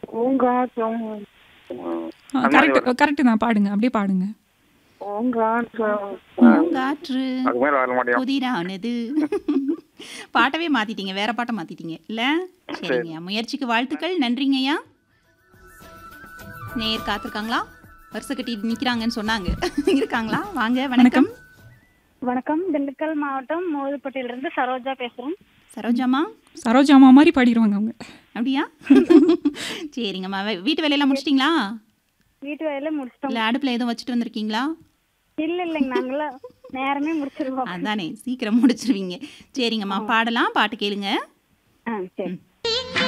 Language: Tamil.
பூங்காற்றம் கரெக்ட் கரெக்ட் தான் பாடுங்க அப்படியே பாடுங்க பூங்காற்றம் பூங்காற்று அதுக்கு மேல வர மாட்டேன் புதிரானது பாட்டவே மாத்திட்டீங்க வேற பாட்டை மாத்திட்டீங்க இல்ல சரிங்க முயற்சிக்கு வாழ்த்துக்கள் நன்றிங்கய்யா நேர் காத்திருக்காங்களா வருஷ கட்டி நிக்கிறாங்கன்னு சொன்னாங்க இருக்காங்களா வாங்க வணக்கம் வணக்கம் திண்டுக்கல் மாவட்டம் மோதுப்பட்டியில இருந்து சரோஜா பேசுறேன் சரோஜாமா சரோஜாமா மாதிரி பாடிடுவாங்க அவங்க அப்படியா சரிங்கம்மா வே- வீட்டு வேலையெல்லாம் முடிச்சிட்டிங்களா வீட்டு வேலையில முடிச்சிட்டோம் இல்ல அடுப்புல எதுவும் வச்சுட்டு வந்திருக்கீங்களா இல்ல இல்லைங்க நாங்களாம் நேரமே முடிச்சிருவோம் அதானே சீக்கிரம் முடிச்சிருவீங்க சரிங்கம்மா பாடலாம் பாட்டு கேளுங்க ஆ சரி